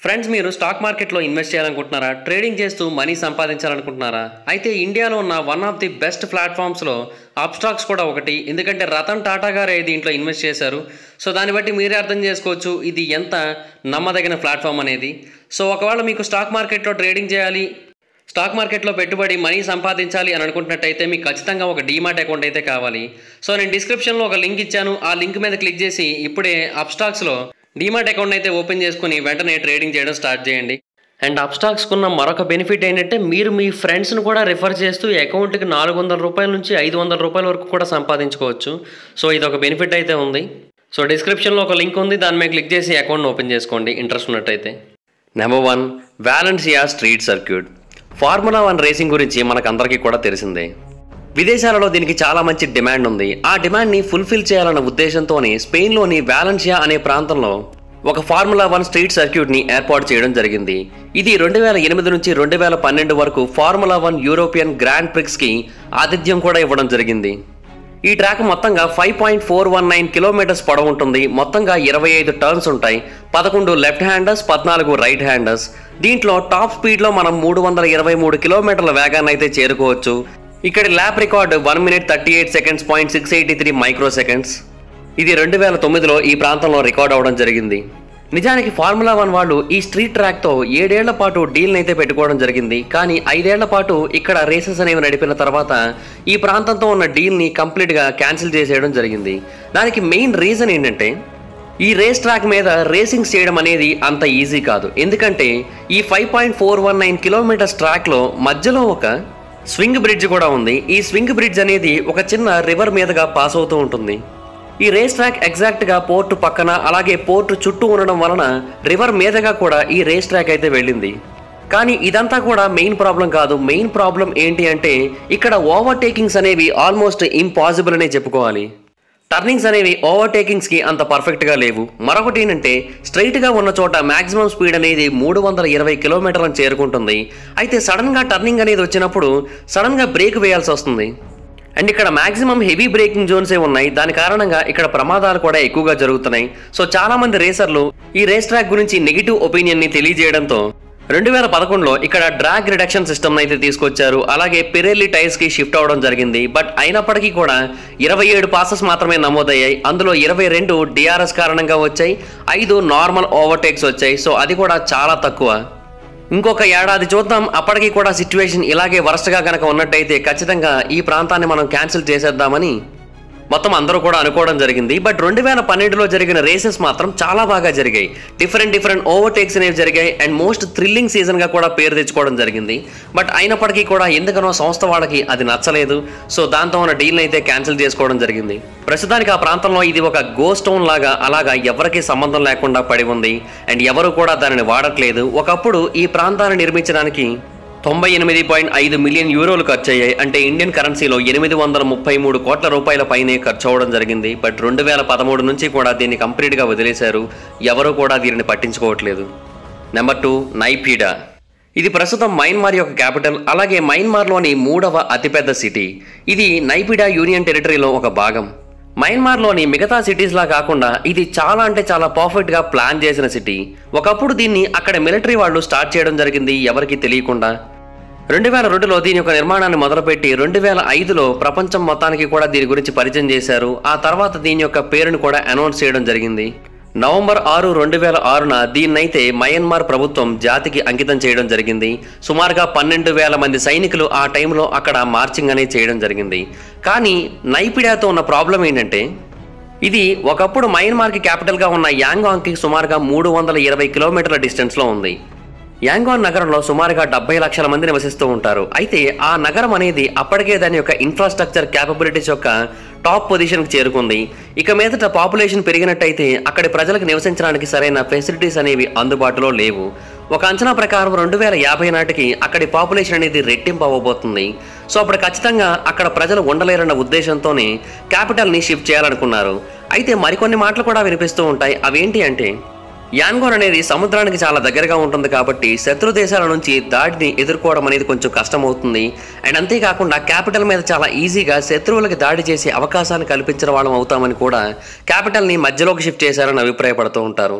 friends మీరు stock మార్కెట్లో invest చేయాలనుకుంటున్నారా ట్రేడింగ్ చేస్తూ మనీ సంపాదించాలనుకుంటున్నారా అయితే ఇండియాలో ఉన్న వన్ ఆఫ్ ది బెస్ట్ ప్లాట్ఫామ్స్లో అప్స్టాక్స్ కూడా ఒకటి ఎందుకంటే రతన్ టాటా గారే దీంట్లో ఇన్వెస్ట్ చేశారు సో దాన్ని బట్టి మీరే అర్థం చేసుకోవచ్చు ఇది ఎంత నమ్మదగిన ప్లాట్ఫామ్ అనేది సో ఒకవేళ మీకు స్టాక్ మార్కెట్లో ట్రేడింగ్ చేయాలి స్టాక్ మార్కెట్లో పెట్టుబడి మనీ సంపాదించాలి అని అనుకుంటున్నట్టయితే మీకు ఖచ్చితంగా ఒక డీమాట్ అకౌంట్ అయితే కావాలి సో నేను డిస్క్రిప్షన్లో ఒక లింక్ ఇచ్చాను ఆ లింక్ మీద క్లిక్ చేసి ఇప్పుడే అప్స్టాక్స్లో డీమాట్ అకౌంట్ అయితే ఓపెన్ చేసుకుని వెంటనే ట్రేడింగ్ చేయడం స్టార్ట్ చేయండి అండ్ అప్స్టాక్స్కి ఉన్న మరొక బెనిఫిట్ ఏంటంటే మీరు మీ ఫ్రెండ్స్ను కూడా రిఫర్ చేస్తూ ఈ అకౌంట్కి నాలుగు వందల రూపాయల నుంచి ఐదు వందల రూపాయల వరకు కూడా సంపాదించుకోవచ్చు సో ఇది ఒక బెనిఫిట్ అయితే ఉంది సో డిస్క్రిప్షన్లో ఒక లింక్ ఉంది దాని మీద క్లిక్ చేసి అకౌంట్ ఓపెన్ చేసుకోండి ఇంట్రెస్ట్ ఉన్నట్టయితే number one Valencia street circuit formula one racing గురించి మనకందరికీ కూడా తెలిసిందే విదేశాలలో దీనికి చాలా మంచి డిమాండ్ ఉంది ఆ డిమాండ్ని ఫుల్ఫిల్ చేయాలన్న ఉద్దేశంతోనే స్పెయిన్లోని వ్యాలెన్షియా అనే ప్రాంతంలో ఒక ఫార్ములా వన్ స్ట్రీట్ సర్క్యూట్ని ఏర్పాటు చేయడం జరిగింది ఇది రెండు వేల ఎనిమిది నుంచి రెండు వేల పన్నెండు వరకు ఫార్ములా వన్ యూరోపియన్ గ్రాండ్ ప్రిక్స్కి ఆతిథ్యం కూడా ఇవ్వడం జరిగింది ఈ ట్రాక్ మొత్తంగా five point four one nine kilometres పొడవు ఉంటుంది మొత్తంగా ఇరవై ఐదు టర్న్స్ ఉంటాయి పదకొండు లెఫ్ట్ హ్యాండర్స్ పద్నాలుగు రైట్ హ్యాండర్స్ దీంట్లో టాప్ స్పీడ్లో మనం మూడు వందల ఇరవై మూడు కిలోమీటర్ల వేగాన్ని అయితే చేరుకోవచ్చు ఇక్కడ lap record one minute thirty eight seconds point six eighty three micro seconds ఇది రెండు వేల తొమ్మిదిలో ఈ ప్రాంతంలో రికార్డ్ అవడం జరిగింది నిజానికి ఫార్ములా వన్ వాళ్ళు ఈ స్ట్రీట్ ట్రాక్తో ఏడేళ్ల పాటు డీల్ని అయితే పెట్టుకోవడం జరిగింది కానీ ఐదేళ్ల పాటు ఇక్కడ రేసెస్ అనేవి నడిపిన తర్వాత ఈ ప్రాంతంతో ఉన్న డీల్ని కంప్లీట్గా క్యాన్సిల్ చేసేయడం జరిగింది దానికి మెయిన్ రీజన్ ఏంటంటే ఈ రేస్ ట్రాక్ మీద రేసింగ్ చేయడం అనేది అంత ఈజీ కాదు ఎందుకంటే ఈ five point four one nine kilometres ట్రాక్లో మధ్యలో ఒక స్వింగ్ బ్రిడ్జ్ కూడా ఉంది ఈ స్వింగ్ బ్రిడ్జ్ అనేది ఒక చిన్న రివర్ మీదుగా పాస్ అవుతూ ఉంటుంది ఈ రేస్ ట్రాక్ ఎగ్జాక్ట్గా పోర్టు పక్కన అలాగే పోర్టు చుట్టూ ఉండడం వలన రివర్ మీదుగా కూడా ఈ రేస్ ట్రాక్ అయితే వెళ్ళింది కానీ ఇదంతా కూడా మెయిన్ ప్రాబ్లం కాదు మెయిన్ ప్రాబ్లం ఏంటి అంటే ఇక్కడ ఓవర్టేకింగ్స్ అనేవి ఆల్మోస్ట్ ఇంపాసిబుల్ అనే చెప్పుకోవాలి టర్నింగ్స్ అనేవి ఓవర్టేకింగ్స్కి అంత పర్ఫెక్ట్గా లేవు మరొకటి ఏంటంటే స్ట్రైట్గా ఉన్న చోట మాక్సిమం స్పీడ్ అనేది మూడు వందల ఇరవై కిలోమీటర్లను చేరుకుంటుంది అయితే సడన్గా టర్నింగ్ అనేది వచ్చినప్పుడు సడన్గా బ్రేక్ వేయాల్సి వస్తుంది అండ్ ఇక్కడ మాక్సిమం హెవీ బ్రేకింగ్ జోన్సే ఉన్నాయి దాని కారణంగా ఇక్కడ ప్రమాదాలు కూడా ఎక్కువగా జరుగుతున్నాయి సో చాలా మంది రేసర్లు ఈ రేస్ ట్రాక్ గురించి నెగిటివ్ ఒపీనియన్ని తెలియజేయడంతో రెండు వేల పదకొండులో ఇక్కడ డ్రాగ్ రిడక్షన్ సిస్టమ్ అయితే తీసుకొచ్చారు అలాగే పిరెల్లి టైర్స్ కి షిఫ్ట్ అవడం జరిగింది బట్ అయినప్పటికీ కూడా ఇరవై ఏడు పాసెస్ మాత్రమే నమోదయ్యాయి అందులో ఇరవై రెండు డిఆర్ఎస్ కారణంగా వచ్చాయి ఐదు నార్మల్ ఓవర్టేక్స్ వచ్చాయి సో అది కూడా చాలా తక్కువ ఇంకొక ఏడాది చూద్దాం అప్పటికి కూడా సిచ్యువేషన్ ఇలాగే వరస్ట్గా కనుక ఉన్నట్టయితే ఖచ్చితంగా ఈ ప్రాంతాన్ని మనం క్యాన్సిల్ చేసేద్దామని మొత్తం అందరూ కూడా అనుకోవడం జరిగింది బట్ రెండు వేల పన్నెండులో జరిగిన రేసెస్ మాత్రం చాలా బాగా జరిగాయి డిఫరెంట్ డిఫరెంట్ ఓవర్టేక్స్ అనేవి జరిగాయి అండ్ మోస్ట్ థ్రిల్లింగ్ సీజన్గా కూడా పేరు తెచ్చుకోవడం జరిగింది బట్ అయినప్పటికీ కూడా ఎందుకనో సంస్థ వాళ్ళకి అది నచ్చలేదు సో దాంతో ఉన్న డీల్ని అయితే క్యాన్సిల్ చేసుకోవడం జరిగింది ప్రస్తుతానికి ఆ ప్రాంతంలో ఇది ఒక గో స్టోన్ లాగా అలాగా ఎవరికీ సంబంధం లేకుండా పడి ఉంది అండ్ ఎవరు కూడా దానిని వాడట్లేదు ఒకప్పుడు ఈ ప్రాంతాన్ని నిర్మించడానికి తొంభై ఎనిమిది పాయింట్ ఐదు మిలియన్ యూరోలు ఖర్చు అయ్యాయి అంటే ఇండియన్ కరెన్సీలో ఎనిమిది వందల ముప్పై మూడు కోట్ల రూపాయల పైనే ఖర్చు అవడం జరిగింది బట్ రెండు వేల పదమూడు నుంచి కూడా దీన్ని కంప్లీట్గా వదిలేశారు ఎవరు కూడా దీనిని పట్టించుకోవట్లేదు నెంబర్ టూ నైపీడా ఇది ప్రస్తుతం మయన్మార్ యొక్క క్యాపిటల్ అలాగే మయన్మార్లోని మూడవ అతిపెద్ద సిటీ ఇది నైపిడా యూనియన్ టెరిటరీలో ఒక భాగం మయన్మార్లోని మిగతా సిటీస్లా కాకుండా ఇది చాలా అంటే చాలా పర్ఫెక్ట్గా ప్లాన్ చేసిన సిటీ ఒకప్పుడు దీన్ని అక్కడ మిలిటరీ వాళ్ళు స్టార్ట్ చేయడం జరిగింది ఎవరికీ తెలియకుండా రెండు వేల రెండులో దీని యొక్క నిర్మాణాన్ని మొదలుపెట్టి రెండు వేల ఐదులో ప్రపంచం మొత్తానికి కూడా దీని గురించి పరిచయం చేశారు ఆ తర్వాత దీని యొక్క పేరును కూడా అనౌన్స్ చేయడం జరిగింది నవంబర్ ఆరు రెండు వేల ఆరున దీన్నైతే మయన్మార్ ప్రభుత్వం జాతికి అంకితం చేయడం జరిగింది సుమారుగా పన్నెండు వేల మంది సైనికులు ఆ టైంలో అక్కడ మార్చింగ్ అనేది చేయడం జరిగింది కానీ నైపిడాతో ఉన్న ప్రాబ్లం ఏంటంటే ఇది ఒకప్పుడు మయన్మార్కి క్యాపిటల్గా ఉన్న యాంగాంగ్కి సుమారుగా మూడు వందల ఇరవై కిలోమీటర్ల డిస్టెన్స్లో ఉంది యాంగాన్ నగరంలో సుమారుగా డెబ్బై లక్షల మంది నివసిస్తూ ఉంటారు అయితే ఆ నగరం అనేది అప్పటికే దాని యొక్క ఇన్ఫ్రాస్ట్రక్చర్ క్యాపబిలిటీస్ యొక్క టాప్ పొజిషన్కి చేరుకుంది ఇక మీదట పాపులేషన్ పెరిగినట్టయితే అక్కడి ప్రజలకు నివసించడానికి సరైన ఫెసిలిటీస్ అనేవి అందుబాటులో లేవు ఒక అంచనా ప్రకారం రెండు వేల యాభై నాటికి అక్కడి పాపులేషన్ అనేది రెట్టింపు అవ్వబోతుంది సో అప్పుడు ఖచ్చితంగా అక్కడ ప్రజలు ఉండలేరన్న ఉద్దేశంతోనే క్యాపిటల్ని షిఫ్ట్ చేయాలనుకున్నారు అయితే మరికొన్ని మాటలు కూడా వినిపిస్తూ ఉంటాయి అవేంటి అంటే యాన్గోన్ అనేది సముద్రానికి చాలా దగ్గరగా ఉంటుంది కాబట్టి శత్రు దేశాల నుంచి దాడిని ఎదుర్కోవడం అనేది కొంచెం కష్టమవుతుంది అండ్ అంతేకాకుండా క్యాపిటల్ మీద చాలా ఈజీగా శత్రువులకి దాడి చేసే అవకాశాన్ని కల్పించిన వాళ్ళం అవుతామని కూడా క్యాపిటల్ని మధ్యలోకి షిఫ్ట్ చేశారని అభిప్రాయపడుతూ ఉంటారు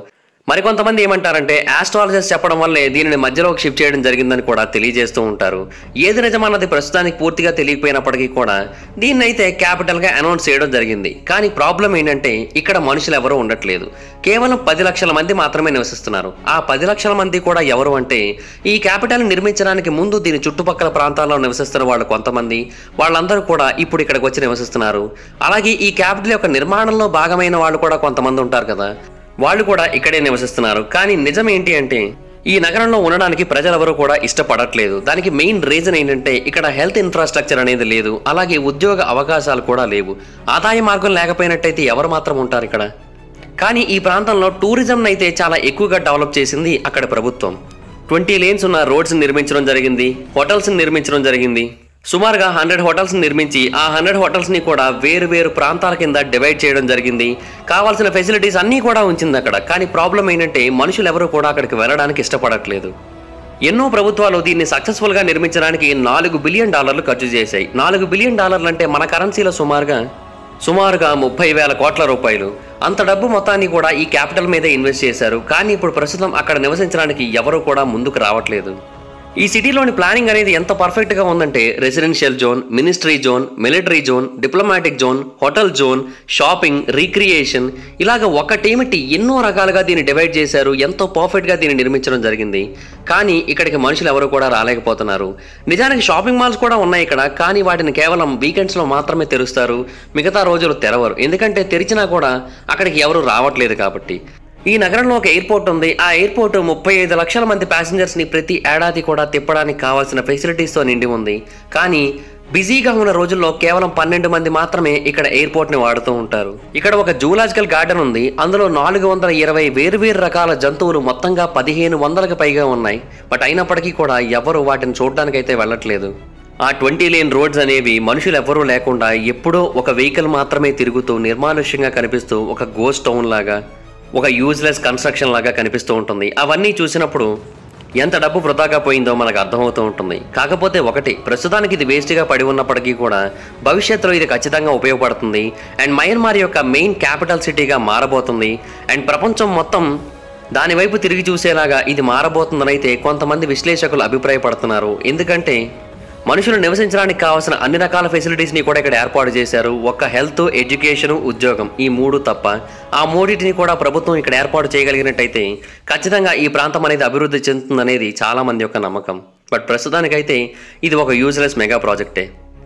మరికొంతమంది ఏమంటారంటే ఆస్ట్రాలజిస్ట్ చెప్పడం వల్లే దీనిని మధ్యలోకి షిఫ్ట్ చేయడం జరిగిందని కూడా తెలియజేస్తూ ఉంటారు ఏది నిజమన్నది ప్రస్తుతానికి పూర్తిగా తెలియకపోయినప్పటికీ కూడా దీన్ని అయితే క్యాపిటల్గా అనౌన్స్ చేయడం జరిగింది కానీ ప్రాబ్లం ఏంటంటే ఇక్కడ మనుషులు ఎవరూ ఉండట్లేదు కేవలం పది లక్షల మంది మాత్రమే నివసిస్తున్నారు ఆ పది లక్షల మంది కూడా ఎవరు అంటే ఈ క్యాపిటల్ నిర్మించడానికి ముందు దీని చుట్టుపక్కల ప్రాంతాల్లో నివసిస్తున్న వాళ్ళు కొంతమంది వాళ్ళందరూ కూడా ఇప్పుడు ఇక్కడికి వచ్చి నివసిస్తున్నారు అలాగే ఈ క్యాపిటల్ యొక్క నిర్మాణంలో భాగమైన వాళ్ళు కూడా కొంతమంది ఉంటారు కదా వాళ్ళు కూడా ఇక్కడే నివసిస్తున్నారు కానీ నిజం ఏంటి అంటే ఈ నగరంలో ఉండడానికి ప్రజలెవరూ కూడా ఇష్టపడట్లేదు దానికి మెయిన్ రీజన్ ఏంటంటే ఇక్కడ హెల్త్ ఇన్ఫ్రాస్ట్రక్చర్ అనేది లేదు అలాగే ఉద్యోగ అవకాశాలు కూడా లేవు ఆదాయ మార్గం లేకపోయినట్టయితే ఎవరు మాత్రం ఉంటారు ఇక్కడ కానీ ఈ ప్రాంతంలో టూరిజం అయితే చాలా ఎక్కువగా డెవలప్ చేసింది అక్కడ ప్రభుత్వం ట్వంటీ లేన్స్ ఉన్న రోడ్స్ నిర్మించడం జరిగింది హోటల్స్ నిర్మించడం జరిగింది సుమారుగా హండ్రెడ్ హోటల్స్ నిర్మించి ఆ హండ్రెడ్ హోటల్స్ని కూడా వేరు వేరు ప్రాంతాల కింద డివైడ్ చేయడం జరిగింది కావాల్సిన ఫెసిలిటీస్ అన్నీ కూడా ఉంచింది అక్కడ కానీ ప్రాబ్లం ఏంటంటే మనుషులు ఎవరు కూడా అక్కడికి వెళ్ళడానికి ఇష్టపడట్లేదు ఎన్నో ప్రభుత్వాలు దీన్ని సక్సెస్ఫుల్గా నిర్మించడానికి నాలుగు బిలియన్ డాలర్లు ఖర్చు చేశాయి నాలుగు బిలియన్ డాలర్లు అంటే మన కరెన్సీలో సుమారుగా సుమారుగా ముప్పై వేల కోట్ల రూపాయలు అంత డబ్బు మొత్తాన్ని కూడా ఈ క్యాపిటల్ మీదే ఇన్వెస్ట్ చేశారు కానీ ఇప్పుడు ప్రస్తుతం అక్కడ నివసించడానికి ఎవరూ కూడా ముందుకు రావట్లేదు ఈ సిటీలోని ప్లానింగ్ అనేది ఎంత పర్ఫెక్ట్గా ఉందంటే residential zone ministry zone military zone diplomatic zone hotel zone shopping recreation ఇలాగ ఒకటేమిటి ఎన్నో రకాలుగా దీన్ని డివైడ్ చేశారు ఎంతో పర్ఫెక్ట్గా దీన్ని నిర్మించడం జరిగింది కానీ ఇక్కడికి మనుషులు ఎవరు కూడా రాలేకపోతున్నారు నిజానికి షాపింగ్ మాల్స్ కూడా ఉన్నాయి ఇక్కడ కానీ వాటిని కేవలం వీకెండ్స్లో మాత్రమే తెరుస్తారు మిగతా రోజులు తెరవరు ఎందుకంటే తెరిచినా కూడా అక్కడికి ఎవరు రావట్లేదు కాబట్టి ఈ నగరంలో ఒక ఎయిర్పోర్ట్ ఉంది ఆ ఎయిర్పోర్ట్ ముప్పై ఐదు లక్షల మంది passengers ని ప్రతి ఏడాది కూడా తిప్పడానికి కావాల్సిన ఫెసిలిటీస్తో నిండి ఉంది కానీ బిజీగా ఉన్న రోజుల్లో కేవలం పన్నెండు మంది మాత్రమే ఇక్కడ ఎయిర్పోర్ట్ ని వాడుతూ ఉంటారు ఇక్కడ ఒక జూలాజికల్ గార్డెన్ ఉంది అందులో నాలుగు వందల ఇరవై వేరువేరు రకాల జంతువులు మొత్తంగా పదిహేను వందలకు పైగా ఉన్నాయి బట్ అయినప్పటికీ కూడా ఎవరు వాటిని చూడడానికైతే వెళ్ళట్లేదు ఆ ట్వంటీ లేన్ రోడ్స్ అనేవి మనుషులు ఎవ్వరూ లేకుండా ఎప్పుడో ఒక వెహికల్ మాత్రమే తిరుగుతూ నిర్మానుష్యంగా కనిపిస్తూ ఒక గోస్ట్ టౌన్ లాగా ఒక యూజ్లెస్ కన్స్ట్రక్షన్ లాగా కనిపిస్తూ ఉంటుంది అవన్నీ చూసినప్పుడు ఎంత డబ్బు వృధాగా పోయిందో మనకు అర్థమవుతూ ఉంటుంది కాకపోతే ఒకటి ప్రస్తుతానికి ఇది వేస్ట్గా పడి ఉన్నప్పటికీ కూడా భవిష్యత్తులో ఇది ఖచ్చితంగా ఉపయోగపడుతుంది అండ్ మయన్మార్ యొక్క మెయిన్ క్యాపిటల్ సిటీగా మారబోతుంది అండ్ ప్రపంచం మొత్తం దాని వైపు తిరిగి చూసేలాగా ఇది మారబోతుందని అయితే కొంతమంది విశ్లేషకులు అభిప్రాయపడుతున్నారు ఎందుకంటే మనుషులు నివసించడానికి కావాల్సిన అన్ని రకాల ఫెసిలిటీస్ని కూడా ఇక్కడ ఏర్పాటు చేశారు ఒక్క హెల్త్ ఎడ్యుకేషన్ ఉద్యోగం ఈ మూడు తప్ప ఆ మూడింటిని కూడా ప్రభుత్వం ఇక్కడ ఏర్పాటు చేయగలిగినట్టయితే ఖచ్చితంగా ఈ ప్రాంతం అనేది అభివృద్ధి చెందుతుందనేది చాలా మంది యొక్క నమ్మకం బట్ ప్రస్తుతానికైతే ఇది ఒక యూజ్లెస్ మెగా ప్రాజెక్టే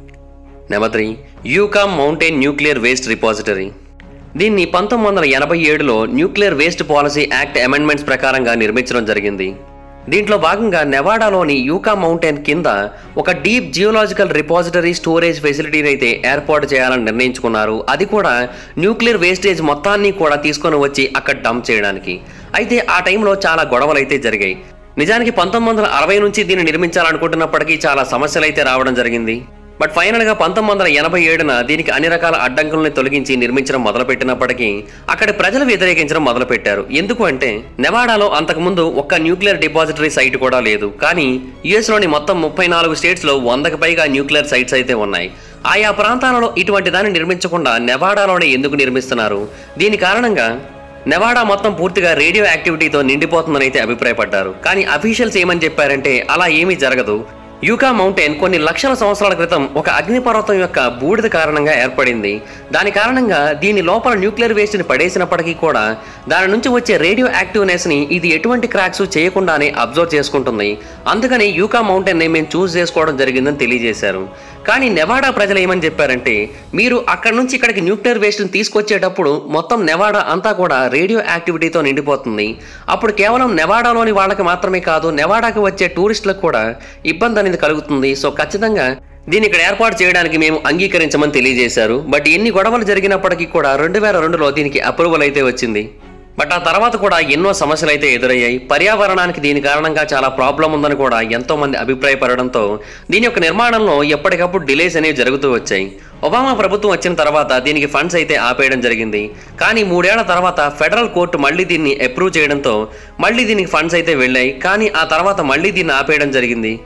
number three Yucca mountain nuclear waste repository దీన్ని పంతొమ్మిది వందల ఎనభై ఏడులో nuclear waste policy act amendments ప్రకారంగా నిర్మించడం జరిగింది దీంట్లో భాగంగా నెవాడాలోని యూకా మౌంటైన్ కింద ఒక డీప్ జియోలాజికల్ రిపాజిటరీ స్టోరేజ్ ఫెసిలిటీని అయితే ఏర్పాటు చేయాలని నిర్ణయించుకున్నారు అది కూడా న్యూక్లియర్ వేస్టేజ్ మొత్తాన్ని కూడా తీసుకొని వచ్చి అక్కడ డంప్ చేయడానికి అయితే ఆ టైంలో చాలా గొడవలు అయితే జరిగాయి నిజానికి పంతొమ్మిది వందల అరవై నుంచి దీన్ని నిర్మించాలనుకుంటున్నప్పటికీ చాలా సమస్యలు అయితే రావడం జరిగింది బట్ ఫైనల్గా పంతొమ్మిది వందల ఎనభై ఏడున దీనికి అన్ని రకాల అడ్డంకుల్ని తొలగించి నిర్మించడం మొదలుపెట్టినప్పటికీ అక్కడి ప్రజలు వ్యతిరేకించడం మొదలుపెట్టారు ఎందుకు అంటే నెవాడాలో అంతకుముందు ఒక్క న్యూక్లియర్ డిపాజిటరీ సైట్ కూడా లేదు కానీ యుఎస్లోని మొత్తం ముప్పై నాలుగు స్టేట్స్లో వందకు పైగా న్యూక్లియర్ సైట్స్ అయితే ఉన్నాయి ఆయా ప్రాంతాలలో ఇటువంటి దాన్ని నిర్మించకుండా నెవాడాలోనే ఎందుకు నిర్మిస్తున్నారు దీని కారణంగా నెవాడా మొత్తం పూర్తిగా రేడియో యాక్టివిటీతో నిండిపోతుందని అయితే అభిప్రాయపడ్డారు కానీ అఫీషియల్స్ ఏమని చెప్పారంటే అలా ఏమీ జరగదు యూకా మౌంటైన్ కొన్ని లక్షల సంవత్సరాల క్రితం ఒక అగ్నిపర్వతం యొక్క బూడిద కారణంగా ఏర్పడింది దాని కారణంగా దీని లోపల న్యూక్లియర్ వేస్ట్ని పడేసినప్పటికీ కూడా దాని నుంచి వచ్చే రేడియో యాక్టివ్నెస్ని ఇది ఎటువంటి క్రాక్స్ చేయకుండానే అబ్జర్వ్ చేసుకుంటుంది అందుకని యూకా మౌంటైన్ని మేము చూస్ చేసుకోవడం జరిగిందని తెలియజేశారు కానీ నెవాడా ప్రజలు ఏమని చెప్పారంటే మీరు అక్కడ నుంచి ఇక్కడికి న్యూక్లియర్ వేస్ట్ని తీసుకొచ్చేటప్పుడు మొత్తం నెవాడా అంతా కూడా రేడియో యాక్టివిటీతో నిండిపోతుంది అప్పుడు కేవలం నెవాడాలోని వాళ్ళకి మాత్రమే కాదు నెవాడాకి వచ్చే టూరిస్టులకు కూడా ఇబ్బంది అనేది కలుగుతుంది సో ఖచ్చితంగా దీన్ని ఇక్కడ ఏర్పాటు చేయడానికి మేము అంగీకరించమని తెలియజేశారు బట్ ఎన్ని గొడవలు జరిగినప్పటికీ కూడా రెండు వేల రెండులో దీనికి అప్రూవల్ అయితే వచ్చింది బట్ ఆ తర్వాత కూడా ఎన్నో సమస్యలు అయితే ఎదురయ్యాయి పర్యావరణానికి దీని కారణంగా చాలా ప్రాబ్లం ఉందని కూడా ఎంతో మంది అభిప్రాయపడడంతో దీని యొక్క నిర్మాణంలో ఎప్పటికప్పుడు డిలేస్ అనేవి జరుగుతూ వచ్చాయి ఒబామా ప్రభుత్వం వచ్చిన తర్వాత దీనికి ఫండ్స్ అయితే ఆపేయడం జరిగింది కానీ మూడేళ్ల తర్వాత ఫెడరల్ కోర్టు మళ్ళీ దీన్ని అప్రూవ్ చేయడంతో మళ్ళీ దీనికి ఫండ్స్ అయితే వెళ్ళాయి కానీ ఆ తర్వాత మళ్ళీ దీన్ని ఆపేయడం జరిగింది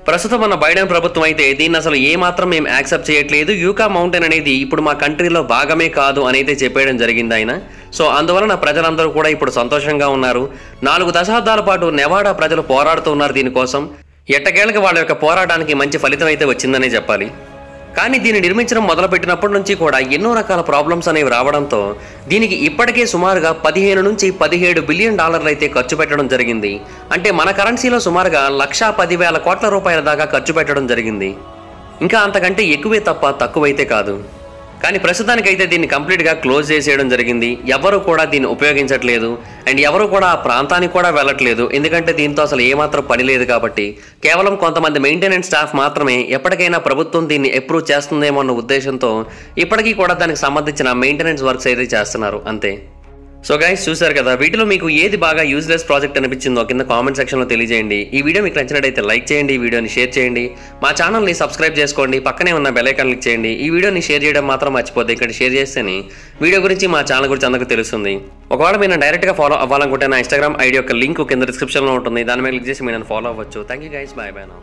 ప్రస్తుతం మన బైడెన్ ప్రభుత్వం అయితే దీన్ని అసలు ఏమాత్రం మేము యాక్సెప్ట్ చేయట్లేదు యూకా మౌంటైన్ అనేది ఇప్పుడు మా కంట్రీలో భాగమే కాదు అని అయితే చెప్పేయడం జరిగింది ఆయన సో అందువలన ప్రజలందరూ కూడా ఇప్పుడు సంతోషంగా ఉన్నారు నాలుగు దశాబ్దాల పాటు నెవాడా ప్రజలు పోరాడుతూ ఉన్నారు దీనికోసం ఎట్టకేళ్ళకి వాళ్ళ యొక్క పోరాటానికి మంచి ఫలితం అయితే వచ్చిందనే చెప్పాలి కానీ దీన్ని నిర్మించడం మొదలుపెట్టినప్పటి నుంచి కూడా ఎన్నో రకాల ప్రాబ్లమ్స్ అనేవి రావడంతో దీనికి ఇప్పటికే సుమారుగా పదిహేను నుంచి పదిహేడు బిలియన్ డాలర్లు అయితే ఖర్చు పెట్టడం జరిగింది అంటే మన కరెన్సీలో సుమారుగా లక్షా పదివేల కోట్ల రూపాయల దాకా ఖర్చు పెట్టడం జరిగింది ఇంకా అంతకంటే ఎక్కువే తప్ప తక్కువైతే కాదు కానీ ప్రస్తుతానికైతే దీన్ని కంప్లీట్గా క్లోజ్ చేసేయడం జరిగింది ఎవరు కూడా దీన్ని ఉపయోగించట్లేదు అండ్ ఎవరు కూడా ఆ ప్రాంతానికి కూడా వెళ్ళట్లేదు ఎందుకంటే దీంతో అసలు ఏమాత్రం పని లేదు కాబట్టి కేవలం కొంతమంది మెయింటెనెన్స్ స్టాఫ్ మాత్రమే ఎప్పటికైనా ప్రభుత్వం దీన్ని అప్రూవ్ చేస్తుందేమో అన్న ఉద్దేశంతో ఇప్పటికీ కూడా దానికి సంబంధించిన మెయింటెనెన్స్ వర్క్స్ అయితే చేస్తున్నారు అంతే సో గైస్ చూసారు కదా వీటిలో మీకు ఏది బాగా యూజ్లెస్ ప్రాజెక్ట్ అనిపించిందో కింద కామెంట్ సెక్షన్లో తెలియజేయండి ఈ వీడియో మీకు నచ్చినట్టయితే లైక్ చేయండి ఈ వీడియోని షేర్ చేయండి మా ఛానల్ని సబ్స్క్రైబ్ చేసుకోండి పక్కనే ఉన్న బెల్ ఐకాన్ క్లిక్ చేయండి ఈ వీడియోని షేర్ చేయడం మాత్రం మర్చిపోతే ఇక్కడ షేర్ చేస్తేనే వీడియో గురించి మా ఛానల్ గురించి అందరికీ తెలుస్తుంది ఒకవేళ మీరు డైరెక్ట్గా ఫాలో అవ్వాలనుకుంటే నా ఇన్స్టాగ్రామ్ ఐడి యొక్క లింక్ కింద డిస్క్రిప్షన్లో ఉంటుంది దాని మీద క్లిక్ చేసి మీరు నన్ను ఫాలో అవ్వచ్చు thank you guys bye bye నా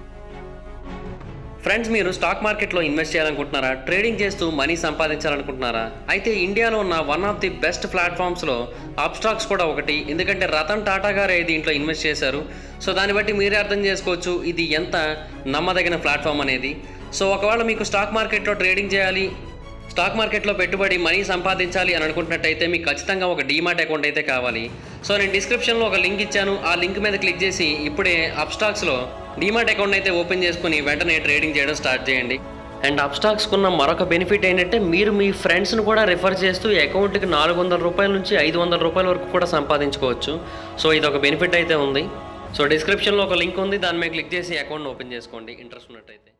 ఫ్రెండ్స్ మీరు స్టాక్ మార్కెట్లో ఇన్వెస్ట్ చేయాలనుకుంటున్నారా ట్రేడింగ్ చేస్తూ మనీ సంపాదించాలనుకుంటున్నారా అయితే ఇండియాలో ఉన్న వన్ ఆఫ్ ది బెస్ట్ ప్లాట్ఫామ్స్లో స్టాక్స్ కూడా ఒకటి ఎందుకంటే రతన్ టాటా గారే దీంట్లో ఇన్వెస్ట్ చేశారు సో దాన్ని బట్టి మీరే అర్థం చేసుకోవచ్చు ఇది ఎంత నమ్మదగిన ప్లాట్ఫామ్ అనేది సో ఒకవేళ మీకు స్టాక్ మార్కెట్లో ట్రేడింగ్ చేయాలి స్టాక్ మార్కెట్లో పెట్టుబడి మనీ సంపాదించాలి అని అనుకుంటున్నట్టయితే మీకు ఖచ్చితంగా ఒక డీమాట్ అకౌంట్ అయితే కావాలి సో నేను డిస్క్రిప్షన్లో ఒక లింక్ ఇచ్చాను ఆ లింక్ మీద క్లిక్ చేసి ఇప్పుడే అప్స్టాక్స్లో డీమాట్ అకౌంట్ అయితే ఓపెన్ చేసుకుని వెంటనే ట్రేడింగ్ చేయడం స్టార్ట్ చేయండి అండ్ అప్స్టాక్స్కి ఉన్న మరొక బెనిఫిట్ ఏంటంటే మీరు మీ ఫ్రెండ్స్ని కూడా రిఫర్ చేస్తూ ఈ అకౌంట్కి నాలుగు వందల రూపాయల నుంచి ఐదు వందల రూపాయల వరకు కూడా సంపాదించుకోవచ్చు సో ఇది ఒక బెనిఫిట్ అయితే ఉంది సో డిస్క్రిప్షన్లో ఒక లింక్ ఉంది దాని మీద క్లిక్ చేసి అకౌంట్ ఓపెన్ చేసుకోండి ఇంట్రెస్ట్ ఉన్నట్టయితే